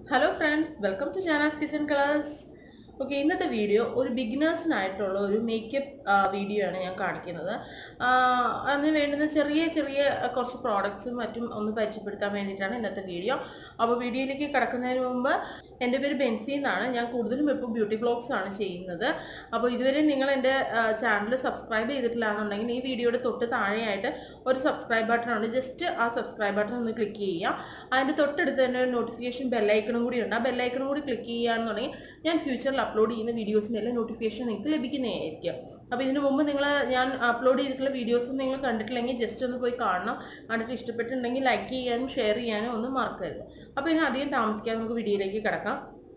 hello friends welcome to Jana's kitchen colours okay ഇന്നത്തെ video ഒരു ബിഗിനേഴ്സിനായിട്ടുള്ള ഒരു മേക്കപ്പ് വീഡിയോ ആണ് ഞാൻ കാണിക്കുന്നത് ആ, അതിന് വേണ്ടുന്ന ചെറിയ ചെറിയ കുറച്ച് പ്രോഡക്ട്സും മറ്റും ഒന്ന് പരിചയപ്പെടുത്താൻ വേണ്ടിയിട്ടാണ് ഇന്നത്തെ വീഡിയോ അപ്പോൾ വീഡിയോയിലേക്ക് കിടക്കുന്നതിന് മുമ്പ് എൻ്റെ പേര് ബെൻസി എന്നാണ് ഞാൻ കൂടുതലും ഇപ്പോൾ ബ്യൂട്ടി ബ്ലോഗ്സ് ആണ് ചെയ്യുന്നത് അപ്പോൾ ഇതുവരെ നിങ്ങൾ എൻ്റെ ചാനൽ സബ്സ്ക്രൈബ് ചെയ്തിട്ടില്ല എന്നുണ്ടെങ്കിൽ ഈ വീഡിയോയുടെ തൊട്ട് താഴെയായിട്ട് ഒരു സബ്സ്ക്രൈബ് ബട്ടൺ ഉണ്ട് ജസ്റ്റ് ആ സബ്സ്ക്രൈബ് ബട്ടൺ ഒന്ന് ക്ലിക്ക് ചെയ്യുക അതിൻ്റെ തൊട്ടടുത്ത് തന്നെ ഒരു നോട്ടിഫിക്കേഷൻ ബെല്ലൈക്കണും കൂടി ഉണ്ട് ആ ബെല്ലൈക്കണും കൂടി ക്ലിക്ക് ചെയ്യുകയാണെന്നുണ്ടെങ്കിൽ ഞാൻ ഫ്യൂച്ചറിൽ അപ്ലോഡ് ചെയ്യുന്ന വീഡിയോസിൻ്റെ എല്ലാം നോട്ടിഫിക്കേഷൻ നിങ്ങൾക്ക് ലഭിക്കുന്നതായിരിക്കും അപ്പോൾ ഇതിനു മുമ്പ് നിങ്ങൾ ഞാൻ അപ്ലോഡ് ചെയ്തിട്ടുള്ള വീഡിയോസും നിങ്ങൾ കണ്ടിട്ടില്ലെങ്കിൽ ജസ്റ്റ് ഒന്ന് പോയി കാണണം കണ്ടിട്ട് ഇഷ്ടപ്പെട്ടിട്ടുണ്ടെങ്കിൽ ലൈക്ക് ചെയ്യാനും ഷെയർ ചെയ്യാനും ഒന്നും മറക്കരുത് അപ്പോൾ ഇതിന് അധികം താമസിക്കാതെ നമുക്ക് വീഡിയോയിലേക്ക് കിടക്കാം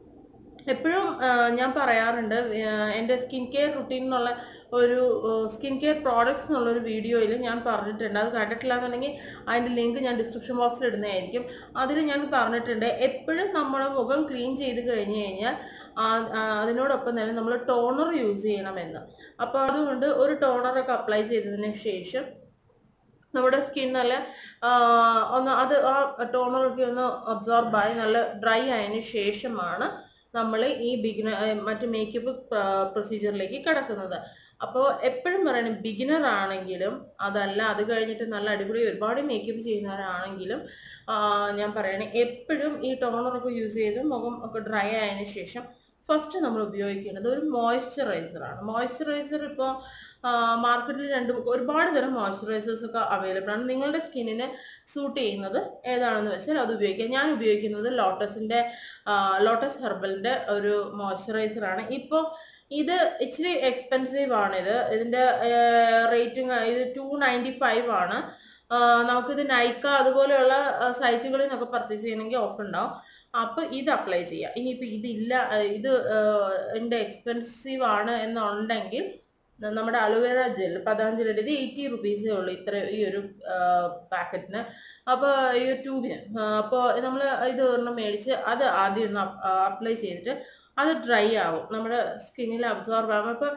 എപ്പോഴും ഞാൻ പറയാറുണ്ട് ആ, എൻ്റെ സ്കിൻ കെയർ റുട്ടീൻ എന്നുള്ള ഒരു സ്കിൻ കെയർ പ്രോഡക്ട്സ് എന്നുള്ള ഒരു വീഡിയോയിൽ ഞാൻ പറഞ്ഞിട്ടുണ്ട് അത് കണ്ടിട്ടില്ല എന്നുണ്ടെങ്കിൽ അതിൻ്റെ ലിങ്ക് ഞാൻ ഡിസ്ക്രിപ്ഷൻ ബോക്സിൽ ഇടുന്നതായിരിക്കും അതിൽ ഞാൻ പറഞ്ഞിട്ടുണ്ട് എപ്പോഴും നമ്മുടെ മുഖം ക്ലീൻ ചെയ്ത് കഴിഞ്ഞ് കഴിഞ്ഞാൽ ആ- ആ, അതിനോടൊപ്പം തന്നെ നമ്മൾ ടോണർ യൂസ് ചെയ്യണമെന്ന് അപ്പോൾ അതുകൊണ്ട് ഒരു ടോണറൊക്കെ അപ്ലൈ ചെയ്തതിന് ശേഷം നമ്മുടെ സ്കിൻ നല്ല ആ, ഒന്ന് അത് ആ ടോണറൊക്കെ ഒന്ന് അബ്സോർബ് ആയി നല്ല ഡ്രൈ ആയതിനു ശേഷമാണ് നമ്മൾ ഈ ബിഗിനർ മറ്റു മേക്കപ്പ് പ്രൊസീജിയറിലേക്ക് കിടക്കുന്നത് അപ്പോൾ എപ്പോഴും പറയണം ബിഗിനർ ആണെങ്കിലും അതല്ല അത് കഴിഞ്ഞിട്ട് നല്ല അടിപൊളി ഒരുപാട് മേക്കപ്പ് ചെയ്യുന്നവരാണെങ്കിലും ആ, ഞാൻ പറയണേ എപ്പോഴും ഈ ടോണറൊക്കെ യൂസ് ചെയ്ത് മുഖം ഒക്കെ ഡ്രൈ ആയതിനു ശേഷം ഫസ്റ്റ് നമ്മൾ ഉപയോഗിക്കേണ്ടത് ഒരു മോയ്സ്ചറൈസർ ആണ് മോയ്സ്ചറൈസർ ഇപ്പോൾ മാർക്കറ്റിൽ രണ്ട് ഒരുപാട് തരം മോയ്സ്ചറൈസേഴ്സ് ഒക്കെ അവൈലബിൾ ആണ് നിങ്ങളുടെ സ്കിന്നിന് സൂട്ട് ചെയ്യുന്നത് ഏതാണെന്ന് വെച്ചാൽ അത് ഉപയോഗിക്കാം ഞാൻ ഉപയോഗിക്കുന്നത് ലോട്ടസിന്റെ ലോട്ടസ് ഹെർബലിന്റെ ഒരു മോയ്സ്ചറൈസർ ആണ് ഇപ്പോൾ ഇത് ഇച്ചിരി എക്സ്പെൻസീവ് ആണ് ഇത് ഇതിന്റെ റേറ്റിംഗ് ഇത് ടു നയൻറ്റി ഫൈവ് ആണ് ആ, നമുക്കിത് നൈക്ക അതുപോലെയുള്ള സൈറ്റുകളിൽ നിന്നൊക്കെ പർച്ചേസ് ചെയ്യണമെങ്കിൽ ഓഫ് ഉണ്ടാവും അപ്പൊ ഇത് അപ്ലൈ ചെയ്യാം ഇനിയിപ്പോ ഇതില്ല ആ, ഇത് എൻ്റെ എക്സ്പെൻസീവ് ആണ് എന്നുണ്ടെങ്കിൽ ന- നമ്മുടെ അലോവേറ ജെൽ പതാഞ്ജലിയുടെ ഇത് എയ്റ്റി റുപ്പീസേ ഉള്ളൂ ഇത്ര ഈ ഒരു പാക്കറ്റിന് അപ്പോൾ ഈ ഒരു ട്യൂബിന് അപ്പോൾ നമ്മൾ ഇത് ഒരെണ്ണം മേടിച്ച് അത് ആദ്യം ഒന്ന് അപ്ലൈ ചെയ്തിട്ട് അത് ഡ്രൈ ആവും നമ്മുടെ സ്കിന്നിൽ അബ്സോർബ് ആകും അപ്പോൾ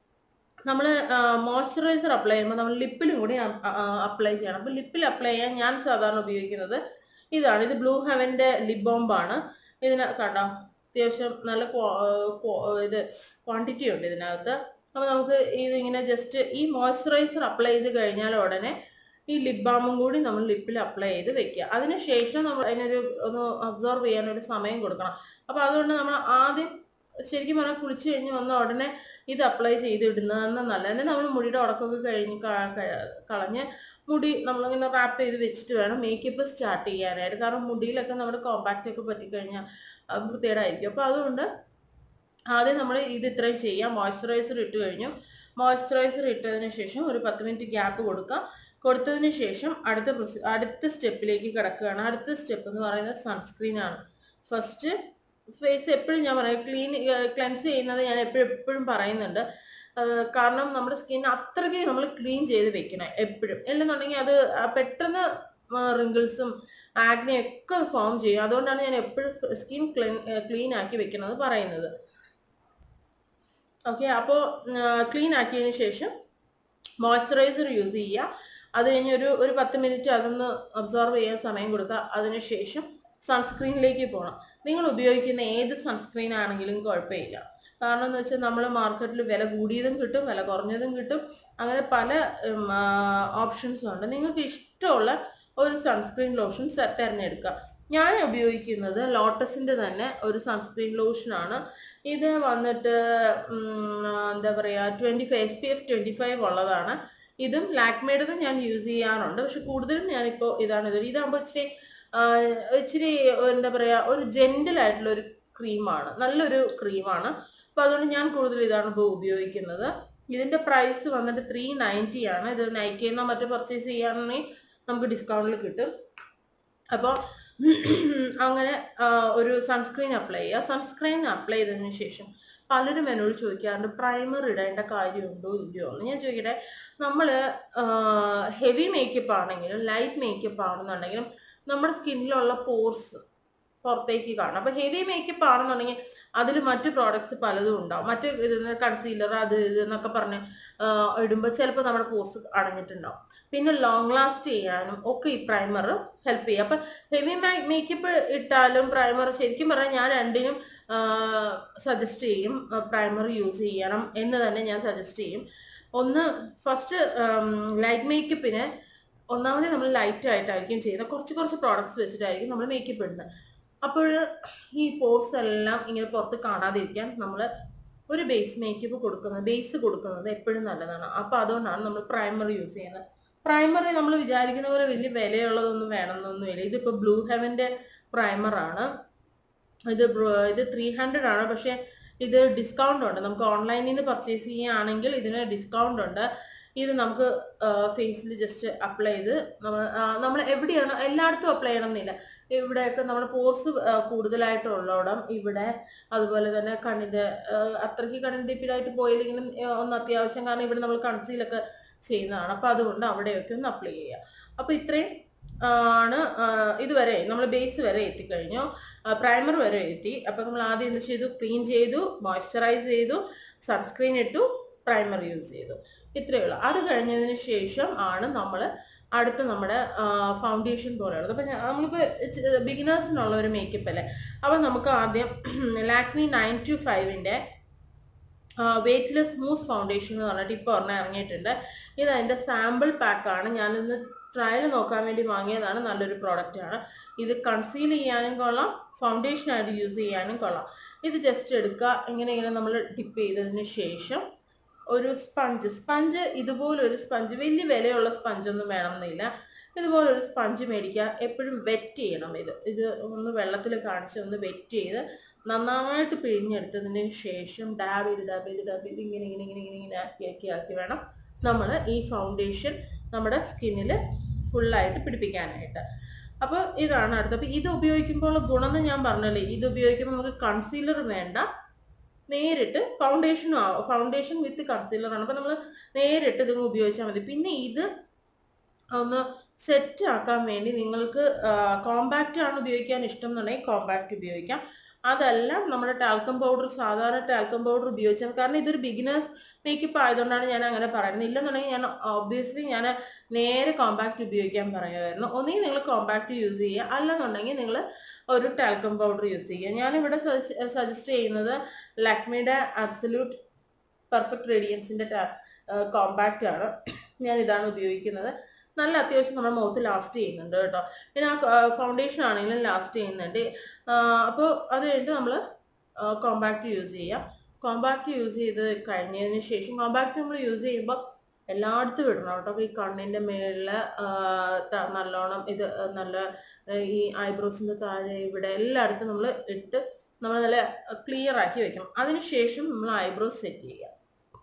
നമ്മൾ മോയ്സ്ചറൈസർ അപ്ലൈ ചെയ്യുമ്പോൾ നമ്മൾ ലിപ്പിലും കൂടി അപ്ലൈ ചെയ്യണം അപ്പോൾ ലിപ്പിൽ അപ്ലൈ ചെയ്യാൻ ഞാൻ സാധാരണ ഉപയോഗിക്കുന്നത് ഇതാണ് ഇത് ബ്ലൂ ഹെവൻ്റെ ലിപ് ബോംബാണ് ഇതിന് കണ്ടോ അത്യാവശ്യം നല്ല ക്വാ- ക്വാ- ഇത് ക്വാണ്ടിറ്റി ഉണ്ട് ഇതിനകത്ത് അപ്പോൾ നമുക്ക് ഇതിങ്ങനെ ജസ്റ്റ് ഈ മോയ്സ്ചറൈസർ അപ്ലൈ ചെയ്ത് കഴിഞ്ഞാൽ ഉടനെ ഈ ലിപ് ബാമും കൂടി നമ്മൾ ലിപ്പിൽ അപ്ലൈ ചെയ്ത് വെക്കുക അതിനുശേഷം നമ്മൾ അതിനൊരു ഒന്ന് അബ്സോർവ് ചെയ്യാനൊരു സമയം കൊടുക്കണം അപ്പോൾ അതുകൊണ്ട് നമ്മൾ ആദ്യം ശരിക്കും പറഞ്ഞാൽ കുളിച്ച് കഴിഞ്ഞ് വന്ന ഉടനെ ഇത് അപ്ലൈ ചെയ്തിടുന്നതെന്ന് നല്ലത് എന്നിട്ട് നമ്മൾ മുടിയുടെ ഉടക്കമൊക്കെ കഴിഞ്ഞ് ക- ക- കളഞ്ഞ് മുടി നമ്മളിങ്ങനെ റാപ്പ് ചെയ്ത് വെച്ചിട്ട് വേണം മേക്കപ്പ് സ്റ്റാർട്ട് ചെയ്യാനായിട്ട് കാരണം മുടിയിലൊക്കെ നമ്മുടെ കോമ്പാക്റ്റ് ഒക്കെ പറ്റിക്കഴിഞ്ഞാൽ അത് വൃത്തികേടായിരിക്കും അപ്പോൾ അതുകൊണ്ട് ആദ്യം നമ്മൾ ഇത് ഇത്രയും ചെയ്യാം മോയ്സ്ചറൈസർ ഇട്ട് കഴിഞ്ഞു മോയ്സ്ചറൈസർ ഇട്ടതിന് ശേഷം ഒരു പത്ത് മിനിറ്റ് ഗ്യാപ്പ് കൊടുക്കുക കൊടുത്തതിന് ശേഷം അടുത്ത പ്രൊസീ അടുത്ത സ്റ്റെപ്പിലേക്ക് കിടക്കുകയാണ് അടുത്ത സ്റ്റെപ്പ് എന്ന് പറയുന്നത് സൺസ്ക്രീൻ ആണ് ഫസ്റ്റ് ഫേസ് എപ്പോഴും ഞാൻ പറയാം ക്ലീൻ ക്ലെൻസ് ചെയ്യുന്നത് ഞാൻ എപ്പോഴും എപ്പോഴും പറയുന്നുണ്ട് അത് കാരണം നമ്മുടെ സ്കിൻ അത്രയ്ക്ക് നമ്മൾ ക്ലീൻ ചെയ്ത് വെക്കണം എപ്പോഴും അല്ലെന്നുണ്ടെങ്കിൽ അത് ആ പെട്ടെന്ന് റിങ്കിൾസും ആഗ്നയൊക്കെ ഫോം ചെയ്യും അതുകൊണ്ടാണ് ഞാൻ എപ്പോഴും സ്കിൻ ക്ലീൻ ആക്കി വെക്കുന്നത് പറയുന്നത് ഓക്കെ അപ്പോൾ ക്ലീൻ ആക്കിയതിന് ശേഷം മോയ്സ്ചറൈസർ യൂസ് ചെയ്യുക അത് കഴിഞ്ഞ് ഒരു ഒരു പത്ത് മിനിറ്റ് അതൊന്ന് അബ്സോർവ് ചെയ്യാൻ സമയം കൊടുക്കുക അതിനുശേഷം സൺസ്ക്രീനിലേക്ക് പോകണം നിങ്ങൾ ഉപയോഗിക്കുന്ന ഏത് സൺസ്ക്രീൻ ആണെങ്കിലും കുഴപ്പമില്ല കാരണം എന്ന് വെച്ചാൽ നമ്മൾ മാർക്കറ്റിൽ വില കൂടിയതും കിട്ടും വില കുറഞ്ഞതും കിട്ടും അങ്ങനെ പല ഓപ്ഷൻസും ഉണ്ട് നിങ്ങൾക്ക് ഇഷ്ടമുള്ള ഒരു സൺസ്ക്രീൻ ലോഷൻ തിരഞ്ഞെടുക്കുക ഞാൻ ഉപയോഗിക്കുന്നത് ലോട്ടസിന്റെ തന്നെ ഒരു സൺസ്ക്രീൻ ലോഷനാണ് ഇത് വന്നിട്ട് ഉം, എന്താ പറയുക ട്വൻറ്റി ഫൈവ് എസ് പി എഫ് ട്വൻറ്റി ഫൈവ് ഉള്ളതാണ് ഇതും ലാക്മേഡത് ഞാൻ യൂസ് ചെയ്യാറുണ്ട് പക്ഷെ കൂടുതലും ഞാനിപ്പോൾ ഇതാണ് ഇത് ഇതാകുമ്പോൾ ഇച്ചിരി ആ, ഇച്ചിരി എന്താ പറയുക ഒരു ജെന്റിൽ ആയിട്ടുള്ള ഒരു ക്രീമാണ് നല്ലൊരു ക്രീമാണ് അപ്പോൾ അതുകൊണ്ട് ഞാൻ കൂടുതൽ ഇതാണ് ഇപ്പോൾ ഉപയോഗിക്കുന്നത് ഇതിന്റെ പ്രൈസ് വന്നിട്ട് ത്രീ നയൻറ്റി ആണ് ഇത് നൈക്കിന്നോ മറ്റോ പർച്ചേസ് ചെയ്യുകയാണെങ്കിൽ നമുക്ക് ഡിസ്കൗണ്ടിൽ കിട്ടും അപ്പോൾ അങ്ങനെ ആ, ഒരു സൺസ്ക്രീൻ അപ്ലൈ ചെയ്യുക സൺസ്ക്രീൻ അപ്ലൈ ചെയ്തതിന് ശേഷം പലരും എന്നോട് ചോദിക്കാറുണ്ട് പ്രൈമർ ഇടേണ്ട കാര്യമുണ്ടോ ഇല്ലയോ എന്ന് ഞാൻ ചോദിക്കട്ടെ നമ്മൾ ഹെവി മേക്കപ്പ് ആണെങ്കിലും ലൈറ്റ് മേക്കപ്പ് ആണെന്നുണ്ടെങ്കിലും നമ്മുടെ സ്കിന്നിലുള്ള പോർസ് പുറത്തേക്ക് കാണും അപ്പൊ ഹെവി മേക്കപ്പ് ആണെന്നുണ്ടെങ്കിൽ അതിൽ മറ്റു പ്രോഡക്ട്സ് പലതും ഉണ്ടാവും മറ്റ് കൺസീലർ അത് ഇത് എന്നൊക്കെ പറഞ്ഞ് ഇടുമ്പോൾ ചിലപ്പോൾ നമ്മുടെ പോസ് അടഞ്ഞിട്ടുണ്ടാവും പിന്നെ ലോങ് ലാസ്റ്റ് ചെയ്യാനും ഒക്കെ ഈ പ്രൈമർ ഹെൽപ്പ് ചെയ്യും അപ്പൊ ഹെവി മേക്കപ്പ് ഇട്ടാലും പ്രൈമർ ശരിക്കും പറഞ്ഞാൽ ഞാൻ രണ്ടിനും സജസ്റ്റ് ചെയ്യും പ്രൈമർ യൂസ് ചെയ്യണം എന്ന് തന്നെ ഞാൻ സജസ്റ്റ് ചെയ്യും ഒന്ന് ഫസ്റ്റ് ലൈറ്റ് മേക്കപ്പിന് ഒന്നാമത് നമ്മൾ ലൈറ്റ് ആയിട്ടായിരിക്കും ചെയ്യുന്നത് കുറച്ച് കുറച്ച് പ്രോഡക്ട്സ് വെച്ചിട്ടായിരിക്കും നമ്മൾ മേക്കപ്പ് ഇടുന്നത് അപ്പോൾ ഈ പോർസ് എല്ലാം ഇങ്ങനെ പുറത്ത് കാണാതിരിക്കാൻ നമ്മൾ ഒരു ബേസ് മേക്കപ്പ് കൊടുക്കുന്നത് ബേസ് കൊടുക്കുന്നത് എപ്പോഴും നല്ലതാണ് അപ്പൊ അതുകൊണ്ടാണ് നമ്മൾ പ്രൈമർ യൂസ് ചെയ്യുന്നത് പ്രൈമറി നമ്മൾ വിചാരിക്കുന്ന പോലെ വലിയ വിലയുള്ളതൊന്നും വേണമെന്നൊന്നുമില്ല ഇതിപ്പോ ബ്ലൂ ഹെവന്റെ പ്രൈമർ ആണ് ഇത് ബ്രോ- ഇത് ത്രീ ഹൺഡ്രഡ് ആണ് പക്ഷെ ഇത് ഡിസ്കൗണ്ട് ഉണ്ട് നമുക്ക് ഓൺലൈനിൽ നിന്ന് പർച്ചേസ് ചെയ്യുകയാണെങ്കിൽ ഇതിന് ഡിസ്കൗണ്ട് ഉണ്ട് ഇത് നമുക്ക് ഫേസിൽ ജസ്റ്റ് അപ്ലൈ ചെയ്ത് നമ്മൾ നമ്മൾ എവിടെയാണ് എല്ലായിടത്തും അപ്ലൈ ചെയ്യണം എന്നില്ല ഇവിടെയൊക്കെ നമ്മുടെ പോർസ് കൂടുതലായിട്ടുള്ളവിടം ഇവിടെ അതുപോലെ തന്നെ കണ്ണിന്റെ ആ, അത്രയ്ക്ക് കണ്ണിന് ഡീപ്പിലായിട്ട് പോയില്ലെങ്കിലും ആ, ഒന്ന് അത്യാവശ്യം കാരണം ഇവിടെ നമ്മൾ കൺസീലൊക്കെ ചെയ്യുന്നതാണ് അപ്പൊ അതുകൊണ്ട് അവിടെയൊക്കെ ഒന്ന് അപ്ലൈ ചെയ്യുക അപ്പൊ ഇത്രയും ആണ് ആ, ഇതുവരെ നമ്മൾ ബേസ് വരെ എത്തിക്കഴിഞ്ഞു പ്രൈമർ വരെ എത്തി അപ്പൊ നമ്മൾ ആദ്യം എന്ത് ചെയ്തു ക്ലീൻ ചെയ്തു മോയ്സ്ചറൈസ് ചെയ്തു സൺസ്ക്രീൻ ഇട്ടു പ്രൈമർ യൂസ് ചെയ്തു ഇത്രയേ ഉള്ളൂ അത് കഴിഞ്ഞതിന് ശേഷം ആണ് നമ്മൾ അടുത്ത നമ്മുടെ ഫൗണ്ടേഷൻ പോലെയുള്ളത് അപ്പൊ ഞാൻ- നമ്മളിപ്പോ ബിഗിനേഴ്സിനുള്ള ഒരു മേക്കപ്പ് അല്ലേ അപ്പൊ നമുക്ക് ആദ്യം ലാക്മി നയൻ ടു ഫൈവിന്റെ വെയ്റ്റ്ലെസ് സ്മൂത്ത് ഫൗണ്ടേഷൻ എന്ന് പറഞ്ഞിട്ട് ഇപ്പോൾ ഒരെണ്ണം ഇറങ്ങിയിട്ടുണ്ട് ഇത് അതിന്റെ സാമ്പിൾ പാക്കാണ് ഞാനിന്ന് ട്രയൽ നോക്കാൻ വേണ്ടി വാങ്ങിയതാണ് നല്ലൊരു പ്രോഡക്റ്റ് ആണ് ഇത് കൺസീൽ ചെയ്യാനും കൊള്ളാം ഫൗണ്ടേഷൻ ആയിട്ട് യൂസ് ചെയ്യാനും കൊള്ളാം ഇത് ജസ്റ്റ് എടുക്കുക ഇങ്ങനെ ഇങ്ങനെ നമ്മൾ ഡിപ്പ് ചെയ്തതിന് ശേഷം ഒരു സ്പഞ്ച് സ്പഞ്ച് ഇതുപോലെ ഒരു സ്പഞ്ച് വലിയ വിലയുള്ള സ്പഞ്ച് ഒന്നും വേണമെന്നില്ല ഇതുപോലെ ഒരു സ്പഞ്ച് മേടിക്കുക എപ്പോഴും വെറ്റ് ചെയ്യണം ഇത് ഇത് ഒന്ന് വെള്ളത്തിൽ കാണിച്ച് ഒന്ന് വെറ്റ് ചെയ്ത് നന്നായിട്ട് പിഴിഞ്ഞെടുത്തതിന് ശേഷം ഡാബ് ചെയ്ത് ഡാബ് ചെയ്ത് ഡാബ് ചെയ്ത് ഇങ്ങനെ ഇങ്ങനെ ഇങ്ങനെ ഇങ്ങനെ ഇങ്ങനെ ആക്കി ആക്കി ആക്കി വേണം നമ്മൾ ഈ ഫൗണ്ടേഷൻ നമ്മുടെ സ്കിന്നിൽ ഫുള്ളായിട്ട് പിടിപ്പിക്കാനായിട്ട് അപ്പോൾ ഇതാണ് അടുത്ത അപ്പോൾ ഇത് ഉപയോഗിക്കുമ്പോൾ ഗുണം എന്ന് ഞാൻ പറഞ്ഞല്ലേ ഇത് ഉപയോഗിക്കുമ്പോൾ നമുക്ക് കൺസീലർ വേണ്ട നേരിട്ട് ഫൗണ്ടേഷൻ ഫൗണ്ടേഷൻ വിത്ത് കൺസീലർ ആണ് അപ്പൊ നമ്മൾ നേരിട്ട് ഇത് ഉപയോഗിച്ചാൽ മതി പിന്നെ ഇത് ഒന്ന് സെറ്റ് ആക്കാൻ വേണ്ടി നിങ്ങൾക്ക് കോമ്പാക്റ്റ് ആണ് ഉപയോഗിക്കാൻ ഇഷ്ടം എന്നുണ്ടെങ്കിൽ കോമ്പാക്റ്റ് ഉപയോഗിക്കാം അതല്ല നമ്മുടെ ടാൽക്കം പൗഡർ സാധാരണ ടാൽക്കം പൗഡർ ഉപയോഗിച്ചാൽ കാരണം ഇതൊരു ബിഗിനേഴ്സ് മേക്കപ്പ് ആയതുകൊണ്ടാണ് ഞാൻ അങ്ങനെ പറയുന്നത് ഇല്ലെന്നുണ്ടെങ്കിൽ ഞാൻ ഓബ്വിയസ്ലി ഞാൻ നേരെ കോമ്പാക്റ്റ് ഉപയോഗിക്കാൻ പറയുമായിരുന്നു ഒന്നുകിൽ നിങ്ങൾ കോമ്പാക്റ്റ് യൂസ് ചെയ്യുക അല്ലെന്നുണ്ടെങ്കിൽ നിങ്ങൾ ഒരു ടാൽക്കം പൗഡർ യൂസ് ചെയ്യുക ഞാനിവിടെ സജസ്റ്റ് ചെയ്യുന്നത് ലാക്മിയുടെ അബ്സല്യൂട്ട് പെർഫെക്റ്റ് റേഡിയൻസിന്റെ കോമ്പാക്റ്റ് ആണ് ഞാൻ ഇതാണ് ഉപയോഗിക്കുന്നത് നല്ല അത്യാവശ്യം നമ്മുടെ മുഖത്ത് ലാസ്റ്റ് ചെയ്യുന്നുണ്ട് കേട്ടോ പിന്നെ ആ ഫൗണ്ടേഷൻ ആണെങ്കിലും ലാസ്റ്റ് ചെയ്യുന്നുണ്ട് അപ്പോൾ അത് കഴിഞ്ഞിട്ട് നമ്മൾ കോമ്പാക്റ്റ് യൂസ് ചെയ്യാം കോമ്പാക്റ്റ് യൂസ് ചെയ്ത് കഴിഞ്ഞതിന് ശേഷം കോമ്പാക്റ്റ് നമ്മൾ യൂസ് ചെയ്യുമ്പോൾ എല്ലായിടത്തും ഇടണം കേട്ടോ അപ്പൊ ഈ കണ്ണിന്റെ മേളില് നല്ലോണം ഇത് നല്ല ആ, ഈ ഐബ്രോസിന്റെ താഴെ ഇവിടെ എല്ലായിടത്തും നമ്മൾ ഇട്ട് നമ്മൾ നല്ല ക്ലിയർ ആക്കി വെക്കണം അതിനുശേഷം നമ്മൾ ഐബ്രോസ് സെറ്റ് ചെയ്യുക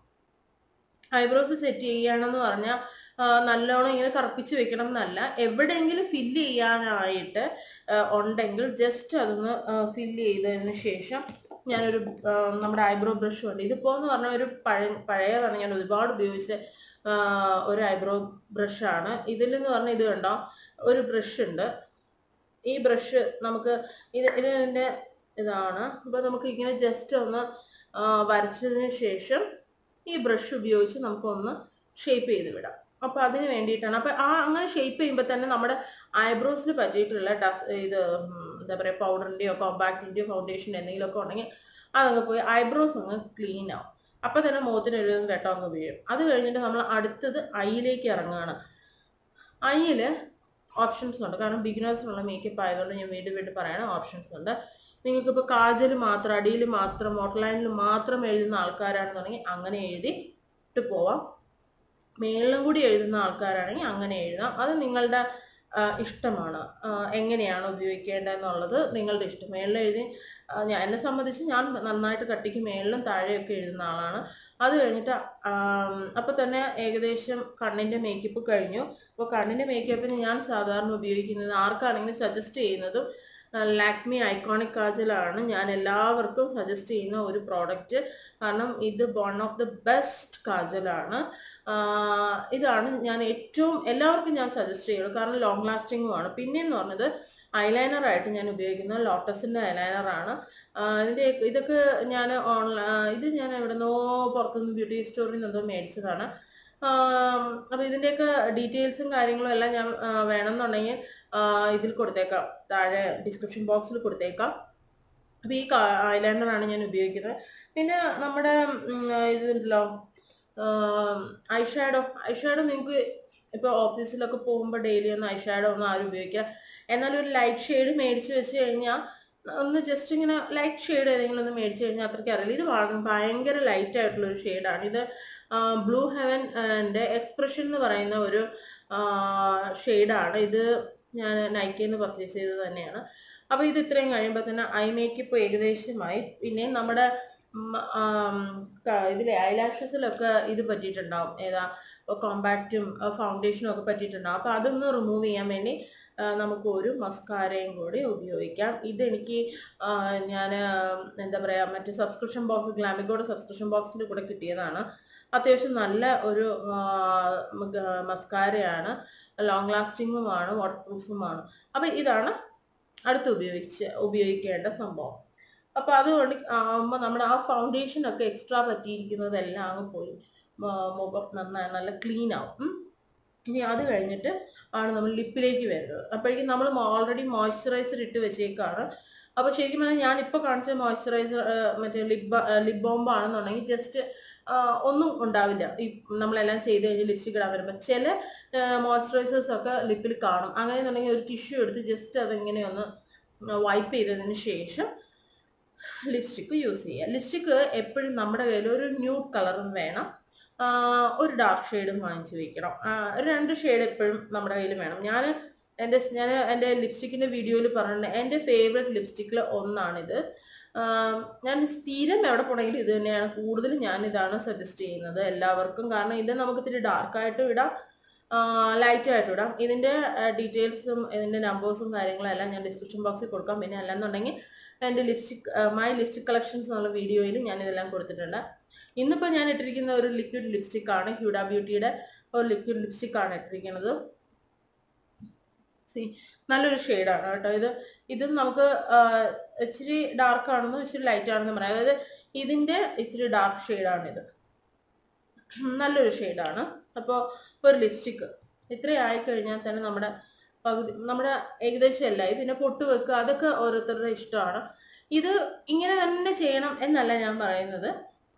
ഐബ്രോസ് സെറ്റ് ചെയ്യുകയാണെന്ന് പറഞ്ഞാൽ നല്ലോണം ഇങ്ങനെ കറുപ്പിച്ച് വെക്കണം എന്നല്ല എവിടെയെങ്കിലും ഫില്ല് ചെയ്യാനായിട്ട് ആ, ഉണ്ടെങ്കിൽ ജസ്റ്റ് അതൊന്ന് ഫില്ല് ചെയ്തതിന് ശേഷം ഞാനൊരു ആ, നമ്മുടെ ഐബ്രോ ബ്രഷ് ഉണ്ട് ഇതിപ്പോ എന്ന് പറഞ്ഞാൽ ഒരു പഴയ പഴയതാണ് ഞാൻ ഒരുപാട് ഉപയോഗിച്ച ആ, ഒരു ഐബ്രോ ബ്രഷാണ് ഇതിലെന്ന് പറഞ്ഞാൽ ഇത് കണ്ടോ ഒരു ബ്രഷ് ഉണ്ട് ഈ ബ്രഷ് നമുക്ക് ഇത് ഇതിന്റെ ഇതാണ് അപ്പൊ നമുക്ക് ഇങ്ങനെ ജസ്റ്റ് ഒന്ന് ആ, വരച്ചതിന് ശേഷം ഈ ബ്രഷ് ഉപയോഗിച്ച് നമുക്കൊന്ന് ഷേപ്പ് ചെയ്ത് വിടാം അപ്പൊ അതിന് വേണ്ടിയിട്ടാണ് അപ്പൊ ആ അങ്ങനെ ഷേപ്പ് ചെയ്യുമ്പോൾ തന്നെ നമ്മുടെ ഐബ്രോസിന് പറ്റിയിട്ടുള്ള ഡസ് ഇത് ഉം, എന്താ പറയാ പൗഡറിന്റെയോ കോമ്പാക്റ്റിന്റെയോ ഫൗണ്ടേഷൻ എന്തെങ്കിലും ഒക്കെ ഉണ്ടെങ്കിൽ അതങ്ങ് പോയി ഐബ്രോസ് അങ്ങ് ക്ലീൻ ആവും അപ്പൊ തന്നെ മുഖത്തിന് ഒരു വെട്ടം അങ്ങ് വീഴും അത് കഴിഞ്ഞിട്ട് നമ്മൾ അടുത്തത് ഐയിലേക്ക് ഇറങ്ങുകയാണ് ഐയില് ഓപ്ഷൻസ് ഉണ്ട് കാരണം ബിഗിനേഴ്സിനുള്ള മേക്കപ്പ് ആയതുകൊണ്ട് ഞാൻ വീണ്ടും വീണ്ടും പറയണം ഓപ്ഷൻസ് ഉണ്ട് നിങ്ങൾക്ക് ഇപ്പോൾ കാജൽ മാത്രം അടിയിൽ മാത്രം ഔട്ട്ലൈനിൽ മാത്രം എഴുതുന്ന ആൾക്കാരാണെന്നുണ്ടെങ്കിൽ അങ്ങനെ എഴുതിയിട്ട് പോവാം മേളിലും കൂടി എഴുതുന്ന ആൾക്കാരാണെങ്കിൽ അങ്ങനെ എഴുതാം അത് നിങ്ങളുടെ ആ, ഇഷ്ടമാണ് ആ, എങ്ങനെയാണ് ഉപയോഗിക്കേണ്ടതെന്നുള്ളത് നിങ്ങളുടെ ഇഷ്ടം മേളിൽ എഴുതി ആ, ഞാൻ എന്നെ സംബന്ധിച്ച് ഞാൻ നന്നായിട്ട് കട്ടിക്ക് മേളിലും താഴെയൊക്കെ എഴുതുന്ന ആളാണ് അത് കഴിഞ്ഞിട്ട് ആം, അപ്പൊ തന്നെ ഏകദേശം കണ്ണിന്റെ മേക്കപ്പ് കഴിഞ്ഞു അപ്പോൾ കണ്ണിന്റെ മേക്കപ്പിന് ഞാൻ സാധാരണ ഉപയോഗിക്കുന്നത് ആർക്കാണെങ്കിലും സജസ്റ്റ് ചെയ്യുന്നതും ലാക്മി ഐക്കോണിക് കാജലാണ് ഞാൻ എല്ലാവർക്കും സജസ്റ്റ് ചെയ്യുന്ന ഒരു പ്രോഡക്റ്റ് കാരണം ഇത് വൺ ഓഫ് ദ ബെസ്റ്റ് കാജലാണ് ഇതാണ് ഞാൻ ഏറ്റവും എല്ലാവർക്കും ഞാൻ സജസ്റ്റ് ചെയ്യുള്ളൂ കാരണം ലോങ് ലാസ്റ്റിംഗുമാണ് പിന്നെയെന്ന് പറഞ്ഞത് ഐലൈനർ ആയിട്ട് ഞാൻ ഉപയോഗിക്കുന്നത് ലോട്ടസിന്റെ ഐലൈനർ ആണ് ഇതിന്റെ ഇതൊക്കെ ഞാൻ ഓൺലൈൻ ഇത് ഞാൻ എവിടെന്നോ പുറത്തുനിന്ന് ബ്യൂട്ടി സ്റ്റോറിൽ നിന്ന് എന്തോ മേടിച്ചതാണ് അപ്പൊ ഇതിന്റെയൊക്കെ ഡീറ്റെയിൽസും കാര്യങ്ങളും എല്ലാം ഞാൻ വേണമെന്നുണ്ടെങ്കിൽ ഇതിൽ കൊടുത്തേക്കാം താഴെ ഡിസ്ക്രിപ്ഷൻ ബോക്സിൽ കൊടുത്തേക്കാം അപ്പൊ ഈ ഐലൈനർ ആണ് ഞാൻ ഉപയോഗിക്കുന്നത് പിന്നെ നമ്മുടെ ഇതുണ്ടല്ലോ ഐഷാഡോ ഐഷാഡോ നിങ്ങൾക്ക് ഇപ്പൊ ഓഫീസിലൊക്കെ പോകുമ്പോൾ ഡെയിലി ഒന്നും ഐഷാഡോ ഒന്നും ആരും ഉപയോഗിക്കുക എന്നാലും ഒരു ലൈറ്റ് ഷെയ്ഡ് മേടിച്ച് വെച്ച് കഴിഞ്ഞാൽ ഒന്ന് ജസ്റ്റ് ഇങ്ങനെ ലൈറ്റ് ഷെയ്ഡ് ഏതെങ്കിലും ഒന്ന് മേടിച്ച് കഴിഞ്ഞാൽ അത്രയ്ക്ക് അറിയില്ല ഇത് വളരെ ഭയങ്കര ലൈറ്റ് ആയിട്ടുള്ള ഒരു ഷെയ്ഡാണ് ഇത് ബ്ലൂ ഹെവൻ്റെ എക്സ്പ്രഷൻ എന്ന് പറയുന്ന ഒരു ഷെയ്ഡാണ് ഇത് ഞാൻ നൈക്കയിൽ നിന്ന് പർച്ചേസ് ചെയ്തത് തന്നെയാണ് അപ്പൊ ഇത് ഇത്രയും കഴിയുമ്പോൾ തന്നെ ഐ മേക്കപ്പ് ഏകദേശമായി പിന്നെ നമ്മുടെ ഇതിലെ ഐലാഷസിലൊക്കെ ഇത് പറ്റിയിട്ടുണ്ടാവും ഏതാ കോമ്പാക്റ്റും ഫൗണ്ടേഷനും ഒക്കെ പറ്റിയിട്ടുണ്ടാവും അപ്പൊ അതൊന്ന് റിമൂവ് ചെയ്യാൻ വേണ്ടി നമുക്ക് ഒരു മസ്കാരയും കൂടി ഉപയോഗിക്കാം ഇതെനിക്ക് ഞാൻ എന്താ പറയാ മറ്റേ സബ്സ്ക്രിപ്ഷൻ ബോക്സ് ഗ്ലാമിക്കോടെ സബ്സ്ക്രിപ്ഷൻ ബോക്സിന്റെ കൂടെ കിട്ടിയതാണ് അത്യാവശ്യം നല്ല ഒരു മസ്കാരയാണ് ലോങ് ലാസ്റ്റിങ്ങുമാണ് വാട്ടർ പ്രൂഫുമാണ് അപ്പൊ ഇതാണ് അടുത്ത് ഉപയോഗിച്ച് ഉപയോഗിക്കേണ്ട സംഭവം അപ്പൊ അതുകൊണ്ട് ആകുമ്പോൾ നമ്മുടെ ആ ഫൗണ്ടേഷൻ ഒക്കെ എക്സ്ട്രാ പറ്റിയിരിക്കുന്നതെല്ലാം അങ്ങ് പോയി മുഖം നന്നായി നല്ല ക്ലീൻ ആവും ഇനി അത് കഴിഞ്ഞിട്ട് ആണ് നമ്മൾ ലിപ്പിലേക്ക് വരുന്നത് അപ്പോഴേക്കും നമ്മൾ ഓൾറെഡി മോയ്സ്ചറൈസർ ഇട്ട് വെച്ചേക്കാണ് അപ്പൊ ശരിക്കും പറഞ്ഞാൽ ഞാൻ ഇപ്പൊ കാണിച്ച മോയ്സ്ചറൈസർ മറ്റേ ലിബ് ലിപ് ബോംബ് ആണെന്നുണ്ടെങ്കിൽ ജസ്റ്റ് ഒന്നും ഉണ്ടാവില്ല ഈ നമ്മളെല്ലാം ചെയ്ത് കഴിഞ്ഞ് ലിപ്സ്റ്റിക് ഇടാൻ വരുമ്പോൾ ചില മോയ്സ്ചറൈസേഴ്സ് ഒക്കെ ലിപ്പിൽ കാണും അങ്ങനെ എന്നുണ്ടെങ്കിൽ ഒരു ടിഷ്യൂ എടുത്ത് ജസ്റ്റ് അതെങ്ങനെ ഒന്ന് വൈപ്പ് ചെയ്തതിന് ശേഷം ലിപ്സ്റ്റിക്ക് യൂസ് ചെയ്യുക ലിപ്സ്റ്റിക്ക് എപ്പോഴും നമ്മുടെ കയ്യിൽ ഒരു ന്യൂഡ് കളറും വേണം ഒരു ഡാർക്ക് ഷെയ്ഡും വാങ്ങിച്ചു വെക്കണം രണ്ട് ഷെയ്ഡ് എപ്പോഴും നമ്മുടെ കയ്യിൽ വേണം ഞാൻ എൻ്റെ ഞാൻ എൻ്റെ ലിപ്സ്റ്റിക്കിൻ്റെ വീഡിയോയിൽ പറഞ്ഞിട്ടുണ്ട് എൻ്റെ ഫേവറേറ്റ് ലിപ്സ്റ്റിക്കിൽ ഒന്നാണിത് ഞാൻ സ്ഥിരം എവിടെ പോണെങ്കിലും ഇത് തന്നെയാണ് കൂടുതലും ഞാൻ ഇതാണ് സജസ്റ്റ് ചെയ്യുന്നത് എല്ലാവർക്കും കാരണം ഇത് നമുക്ക് ഇത്തിരി ഡാർക്കായിട്ടും ഇടാം ലൈറ്റ് ആയിട്ടും ഇടാം ഇതിൻ്റെ ഡീറ്റെയിൽസും ഇതിൻ്റെ നമ്പേഴ്സും കാര്യങ്ങളും എല്ലാം ഞാൻ ഡിസ്ക്രിപ്ഷൻ ബോക്സിൽ കൊടുക്കാം പിന്നെ അല്ലെന്നുണ്ടെങ്കിൽ എൻ്റെ ലിപ്സ്റ്റിക് മൈ ലിപ്സ്റ്റിക് കളക്ഷൻസ് എന്നുള്ള വീഡിയോയിൽ ഞാൻ ഇതെല്ലാം കൊടുത്തിട്ടുണ്ട് ഇന്നിപ്പോൾ ഞാൻ ഇട്ടിരിക്കുന്ന ഒരു ലിക്വിഡ് ലിപ്സ്റ്റിക് ആണ് ഹ്യൂഡ ബ്യൂട്ടിയുടെ ഒരു ലിക്വിഡ് ലിപ്സ്റ്റിക് ആണ് ഇട്ടിരിക്കുന്നത് സി നല്ലൊരു ഷെയ്ഡാണ് കേട്ടോ ഇത് ഇതും നമുക്ക് ഇച്ചിരി ഡാർക്ക് ആണെന്നും ഇച്ചിരി ലൈറ്റ് ആണെന്നും പറയാം അതായത് ഇതിന്റെ ഇച്ചിരി ഡാർക്ക് ഷെയ്ഡാണ് ഇത് നല്ലൊരു ഷെയ്ഡാണ് അപ്പോൾ ഒരു ലിപ്സ്റ്റിക്ക് ഇത്രയും ആയിക്കഴിഞ്ഞാൽ തന്നെ നമ്മുടെ പകുതി നമ്മുടെ ഏകദേശം എല്ലായി പിന്നെ പൊട്ട് വെക്കുക അതൊക്കെ ഓരോരുത്തരുടെ ഇഷ്ടമാണ് ഇത് ഇങ്ങനെ തന്നെ ചെയ്യണം എന്നല്ല ഞാൻ പറയുന്നത്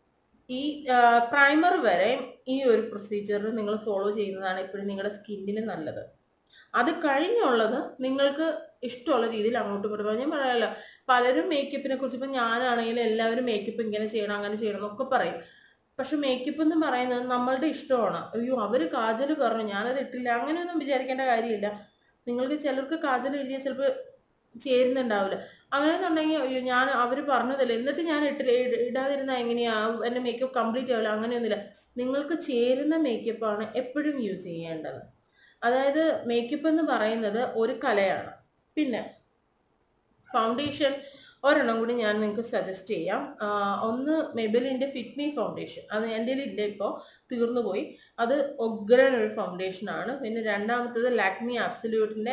ഈ പ്രൈമർ വരെ ഈ ഒരു പ്രൊസീജിയർ നിങ്ങൾ ഫോളോ ചെയ്യുന്നതാണ് ഇപ്പോഴും നിങ്ങളുടെ സ്കിന്നിന് നല്ലത് അത് കഴിഞ്ഞുള്ളത് നിങ്ങൾക്ക് ഇഷ്ടമുള്ള രീതിയിൽ അങ്ങോട്ടും ഇങ്ങോട്ടും ഞാൻ പറയാമല്ലോ പലരും മേക്കപ്പിനെ കുറിച്ച് ഇപ്പം ഞാനാണെങ്കിലും എല്ലാവരും മേക്കപ്പ് ഇങ്ങനെ ചെയ്യണം അങ്ങനെ ചെയ്യണം എന്നൊക്കെ പറയും പക്ഷെ മേക്കപ്പ് എന്ന് പറയുന്നത് നമ്മളുടെ ഇഷ്ടമാണ് അയ്യോ അവര് കാജൽ പറഞ്ഞു ഞാനത് ഇട്ടില്ല അങ്ങനെയൊന്നും വിചാരിക്കേണ്ട കാര്യമില്ല നിങ്ങൾക്ക് ചിലർക്ക് കാജൽ എഴുതിയാൽ ചിലപ്പോൾ ചേരുന്നുണ്ടാവില്ല അങ്ങനെയെന്നുണ്ടെങ്കിൽ അയ്യോ ഞാൻ അവർ പറഞ്ഞതല്ലേ എന്നിട്ട് ഞാൻ ഇട്ടില്ല ഇടാതിരുന്ന എങ്ങനെയാ എൻ്റെ മേക്കപ്പ് കംപ്ലീറ്റ് ആവില്ല അങ്ങനെയൊന്നുമില്ല നിങ്ങൾക്ക് ചേരുന്ന മേക്കപ്പാണ് എപ്പോഴും യൂസ് ചെയ്യേണ്ടത് അതായത് മേക്കപ്പ് എന്ന് പറയുന്നത് ഒരു കലയാണ് പിന്നെ ഫൗണ്ടേഷൻ ഒരെണ്ണം കൂടി ഞാൻ നിങ്ങൾക്ക് സജസ്റ്റ് ചെയ്യാം ഒന്ന് മെബലിൻ്റെ ഫിറ്റ് മീ ഫൗണ്ടേഷൻ അത് എൻ്റെ ഇല്ല ഇപ്പോൾ തീർന്നു പോയി അത് ഒഗ്രൻ ഒരു ഫൗണ്ടേഷൻ ആണ് പിന്നെ രണ്ടാമത്തത് ലാക്മി അബ്സല്യൂട്ടിൻ്റെ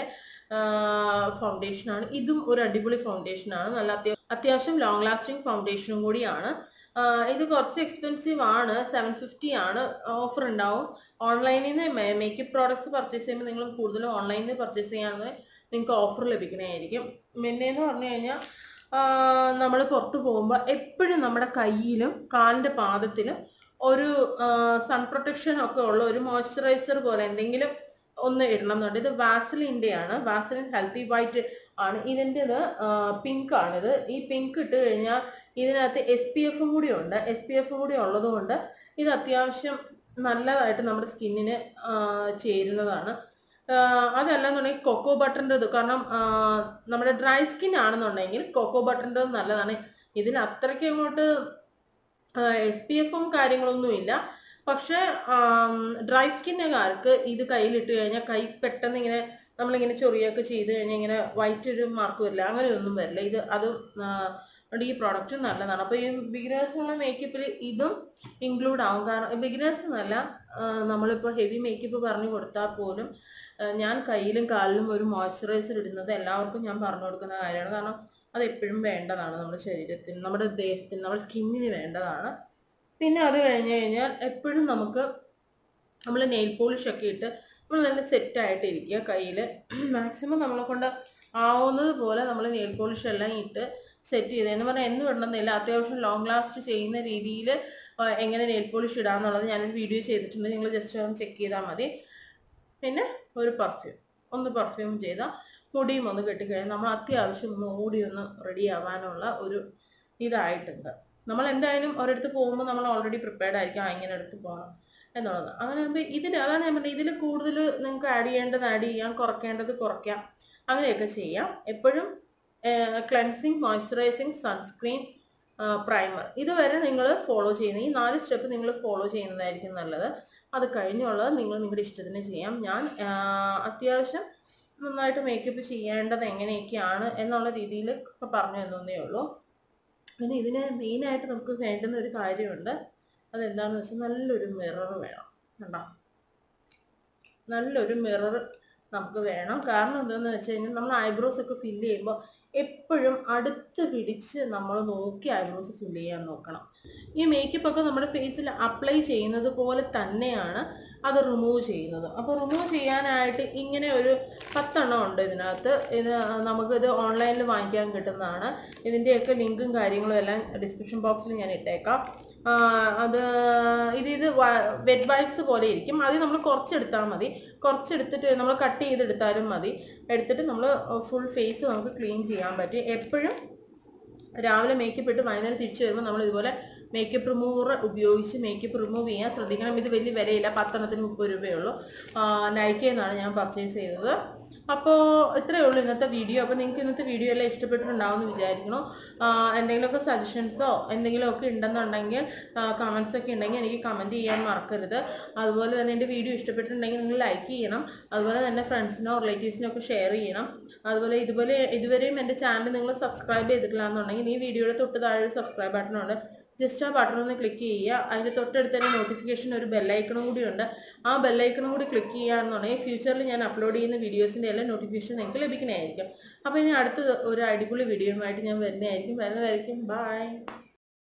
ഫൗണ്ടേഷൻ ആണ് ഇതും ഒരു അടിപൊളി ഫൗണ്ടേഷൻ ആണ് നല്ല അത്യാവശ്യം അത്യാവശ്യം ലോങ് ലാസ്റ്റിംഗ് ഫൗണ്ടേഷനും കൂടിയാണ് ഇത് കുറച്ച് എക്സ്പെൻസീവ് ആണ് സെവൻ ഫിഫ്റ്റി ആണ് ഓഫർ ഉണ്ടാവും ഓൺലൈനിൽ നിന്ന് മേക്കപ്പ് പ്രോഡക്ട്സ് പർച്ചേസ് ചെയ്യുമ്പോൾ നിങ്ങൾ കൂടുതലും ഓൺലൈനിൽ നിന്ന് പർച്ചേസ് ചെയ്യാണെങ്കിൽ നിങ്ങൾക്ക് ഓഫർ ലഭിക്കണമായിരിക്കും പിന്നെ എന്ന് പറഞ്ഞു കഴിഞ്ഞാൽ നമ്മൾ പുറത്തു പോകുമ്പോൾ എപ്പോഴും നമ്മുടെ കയ്യിലും കാലിൻ്റെ പാദത്തിലും ഒരു സൺ പ്രൊട്ടക്ഷൻ ഒക്കെ ഉള്ള ഒരു മോയ്സ്ചറൈസർ പോലെ എന്തെങ്കിലും ഒന്ന് ഇടണം എന്നുണ്ട് ഇത് വാസലിൻ്റെ ആണ് വാസലിൻ ഹെൽത്തി വൈറ്റ് ആണ് ഇതിൻ്റെത് പിങ്ക് ആണിത് ഈ പിങ്ക് ഇട്ട് കഴിഞ്ഞാൽ ഇതിനകത്ത് എസ് പി എഫും കൂടി ഉണ്ട് എസ് പി എഫും കൂടി ഉള്ളത് കൊണ്ട് ഇത് അത്യാവശ്യം നല്ലതായിട്ട് നമ്മുടെ സ്കിന്നിന് ചേരുന്നതാണ് അതല്ലെന്നുണ്ടെങ്കിൽ കൊക്കോ ബട്ടറിൻ്റെ ഇത് കാരണം നമ്മുടെ ഡ്രൈ സ്കിൻ ആണെന്നുണ്ടെങ്കിൽ കൊക്കോ ബട്ടറിൻ്റെ നല്ലതാണ് ഇതിൽ അത്രയ്ക്ക് അങ്ങോട്ട് എസ് പി എഫും കാര്യങ്ങളൊന്നും ഇല്ല പക്ഷെ ഡ്രൈ സ്കിന്നുകാർക്ക് ഇത് കയ്യിലിട്ട് കഴിഞ്ഞാൽ കൈ പെട്ടെന്ന് ഇങ്ങനെ നമ്മളിങ്ങനെ ചൊറിയൊക്കെ ചെയ്ത് കഴിഞ്ഞാൽ ഇങ്ങനെ വൈറ്റ് ഒരു മാർക്ക് വരില്ല അങ്ങനെയൊന്നും വരില്ല ഇത് അത് അതുകൊണ്ട് ഈ പ്രോഡക്റ്റ് നല്ലതാണ് അപ്പോൾ ഈ ബിഗിനേഴ്സിനുള്ള മേക്കപ്പിൽ ഇതും ഇൻക്ലൂഡ് ആവും കാരണം ബിഗിനേഴ്സ് എന്നല്ല ആ, നമ്മളിപ്പോൾ ഹെവി മേക്കപ്പ് പറഞ്ഞു കൊടുത്താൽ പോലും ആ, ഞാൻ കയ്യിലും കാലിലും ഒരു മോയ്സ്ചറൈസർ ഇടുന്നത് എല്ലാവർക്കും ഞാൻ പറഞ്ഞു കൊടുക്കുന്ന കാര്യമാണ് കാരണം അത് എപ്പോഴും വേണ്ടതാണ് നമ്മുടെ ശരീരത്തിന് നമ്മുടെ ദേഹത്തിന് നമ്മുടെ സ്കിന്നിന് വേണ്ടതാണ് പിന്നെ അത് കഴിഞ്ഞ് കഴിഞ്ഞാൽ എപ്പോഴും നമുക്ക് നമ്മൾ നെയിൽ പോളിഷ് ഒക്കെ ഇട്ട് നമ്മൾ നല്ല സെറ്റായിട്ട് ഇരിക്കുക കയ്യിൽ മാക്സിമം നമ്മളെ കൊണ്ട് ആവുന്നത് പോലെ നമ്മൾ നെയിൽ പോളിഷ് എല്ലാം ഇട്ട് സെറ്റ് ചെയ്ത് എന്ന് പറഞ്ഞാൽ എന്ന് ഇടണമെന്നില്ല അത്യാവശ്യം ലോങ് ലാസ്റ്റ് ചെയ്യുന്ന രീതിയിൽ എങ്ങനെ നെയിൽ പോളിഷ് ഇടാന്നുള്ളത് ഞാനൊരു വീഡിയോ ചെയ്തിട്ടുണ്ട് നിങ്ങൾ ജസ്റ്റ് ഒന്ന് ചെക്ക് ചെയ്താൽ മതി പിന്നെ ഒരു പെർഫ്യൂം ഒന്ന് പെർഫ്യൂം ചെയ്താൽ മുടിയും ഒന്ന് കെട്ടിക്കഴിഞ്ഞാൽ നമ്മൾ അത്യാവശ്യം ഒന്ന് ഓടി ഒന്ന് റെഡി ആവാനുള്ള ഒരു ഇതായിട്ടുണ്ട് നമ്മൾ എന്തായാലും ഒരിടത്ത് പോകുമ്പോൾ നമ്മൾ ഓൾറെഡി പ്രിപ്പയർഡ് ആയിരിക്കും ആ ഇങ്ങനെ അടുത്ത് പോകണം എന്നുള്ളത് അങ്ങനെ ആകുമ്പോൾ ഇതിൽ അതാണ് ഞാൻ പറഞ്ഞത് ഇതിൽ കൂടുതൽ നിങ്ങൾക്ക് ആഡ് ചെയ്യേണ്ടത് ആഡ് ചെയ്യാം കുറയ്ക്കേണ്ടത് കുറയ്ക്കാം അങ്ങനെയൊക്കെ ചെയ്യാം എപ്പോഴും ക്ലെൻസിങ് മോയ്സ്ചറൈസിങ് സൺസ്ക്രീൻ പ്രൈമർ ഇതുവരെ നിങ്ങൾ ഫോളോ ചെയ്യുന്ന ഈ നാല് സ്റ്റെപ്പ് നിങ്ങൾ ഫോളോ ചെയ്യുന്നതായിരിക്കും നല്ലത് അത് കഴിഞ്ഞുള്ളത് നിങ്ങൾ നിങ്ങളുടെ ഇഷ്ടത്തിന് ചെയ്യാം ഞാൻ ആ, അത്യാവശ്യം നന്നായിട്ട് മേക്കപ്പ് ചെയ്യേണ്ടത് എങ്ങനെയൊക്കെയാണ് എന്നുള്ള രീതിയിൽ പറഞ്ഞു തന്നേ ഉള്ളൂ പിന്നെ ഇതിന് മെയിനായിട്ട് നമുക്ക് വേണ്ടുന്ന ഒരു കാര്യമുണ്ട് അതെന്താണെന്ന് വെച്ചാൽ നല്ലൊരു മിറർ വേണം കണ്ടോ നല്ലൊരു മിറർ നമുക്ക് വേണം കാരണം എന്താണെന്ന് വെച്ച് കഴിഞ്ഞാൽ നമ്മൾ ഐബ്രോസ് ഒക്കെ ഫില്ല് ചെയ്യുമ്പോൾ എപ്പോഴും അടുത്ത് പിടിച്ച് നമ്മൾ നോക്കി ഐബ്രോസ് ഫില്ല് ചെയ്യാൻ നോക്കണം ഈ മേക്കപ്പ് ഒക്കെ നമ്മുടെ ഫേസിൽ അപ്ലൈ ചെയ്യുന്നത് പോലെ തന്നെയാണ് അത് റിമൂവ് ചെയ്യുന്നത് അപ്പോൾ റിമൂവ് ചെയ്യാനായിട്ട് ഇങ്ങനെ ഒരു പത്തെണ്ണം ഉണ്ട് ഇതിനകത്ത് ഇത് നമുക്കിത് ഓൺലൈനിൽ വാങ്ങിക്കാൻ കിട്ടുന്നതാണ് ഇതിൻ്റെയൊക്കെ ലിങ്കും കാര്യങ്ങളും എല്ലാം ഡിസ്ക്രിപ്ഷൻ ബോക്സിൽ ഞാൻ ഇട്ടേക്കാം ആ, അത് ഇത് ഇത് വെറ്റ് വൈപ്സ് പോലെ ഇരിക്കും അത് നമ്മൾ കുറച്ചെടുത്താൽ മതി കുറച്ചെടുത്തിട്ട് നമ്മൾ കട്ട് ചെയ്തെടുത്താലും മതി എടുത്തിട്ട് നമ്മൾ ഫുൾ ഫേസ് നമുക്ക് ക്ലീൻ ചെയ്യാൻ പറ്റും എപ്പോഴും രാവിലെ മേക്കപ്പ് ഇട്ട് വൈകുന്നേരം തിരിച്ചു വരുമ്പോൾ നമ്മൾ ഇതുപോലെ മേക്കപ്പ് റിമൂവർ ഉപയോഗിച്ച് മേക്കപ്പ് റിമൂവ് ചെയ്യാൻ ശ്രദ്ധിക്കണം ഇത് വലിയ വിലയില്ല പത്തെണ്ണത്തിന് മുപ്പത് രൂപയേ ഉള്ളൂ നൈക്കയിൽ നിന്നാണ് ഞാൻ പർച്ചേസ് ചെയ്തത് അപ്പോൾ ഇത്രയേ ഉള്ളൂ ഇന്നത്തെ വീഡിയോ അപ്പോൾ നിങ്ങൾക്ക് ഇന്നത്തെ വീഡിയോ എല്ലാം ഇഷ്ടപ്പെട്ടിട്ടുണ്ടാവും എന്ന് വിചാരിക്കുന്നു ആ, എന്തെങ്കിലുമൊക്കെ സജഷൻസോ എന്തെങ്കിലുമൊക്കെ ഉണ്ടെന്നുണ്ടെങ്കിൽ കമൻസ് ഒക്കെ ഉണ്ടെങ്കിൽ എനിക്ക് കമൻറ്റ് ചെയ്യാൻ മറക്കരുത് അതുപോലെ തന്നെ എൻ്റെ വീഡിയോ ഇഷ്ടപ്പെട്ടിട്ടുണ്ടെങ്കിൽ നിങ്ങൾ ലൈക്ക് ചെയ്യണം അതുപോലെ തന്നെ ഫ്രണ്ട്സിനോ റിലേറ്റീവ്സിനോ ഒക്കെ ഷെയർ ചെയ്യണം അതുപോലെ ഇതുപോലെ ഇതുവരെയും എൻ്റെ ചാനൽ നിങ്ങൾ സബ്സ്ക്രൈബ് ചെയ്തിട്ടില്ല എന്നുണ്ടെങ്കിൽ ഈ വീഡിയോയുടെ തൊട്ട് താഴെ ഒരു സബ്സ്ക്രൈബ് ബട്ടൺ ഉണ്ട് ജസ്റ്റ് ആ ബട്ടൺ ഒന്ന് ക്ലിക്ക് ചെയ്യുക അതിൻ്റെ തൊട്ടടുത്ത് തന്നെ നോട്ടിഫിക്കേഷൻ ഒരു ബെല്ലൈക്കണും കൂടി ഉണ്ട് ആ ബെല്ലൈക്കണും കൂടി ക്ലിക്ക് ചെയ്യുകയാണെന്നുണ്ടെങ്കിൽ ഫ്യൂച്ചറിൽ ഞാൻ അപ്ലോഡ് ചെയ്യുന്ന വീഡിയോസിൻ്റെ എല്ലാം നോട്ടിഫിക്കേഷൻ നിങ്ങൾക്ക് ലഭിക്കുന്നതായിരിക്കും അപ്പോൾ ഇനി അടുത്ത ഒരു അടിപൊളി വീഡിയോയുമായിട്ട് ഞാൻ വരുന്നതായിരിക്കും വരുന്നതായിരിക്കും ബൈ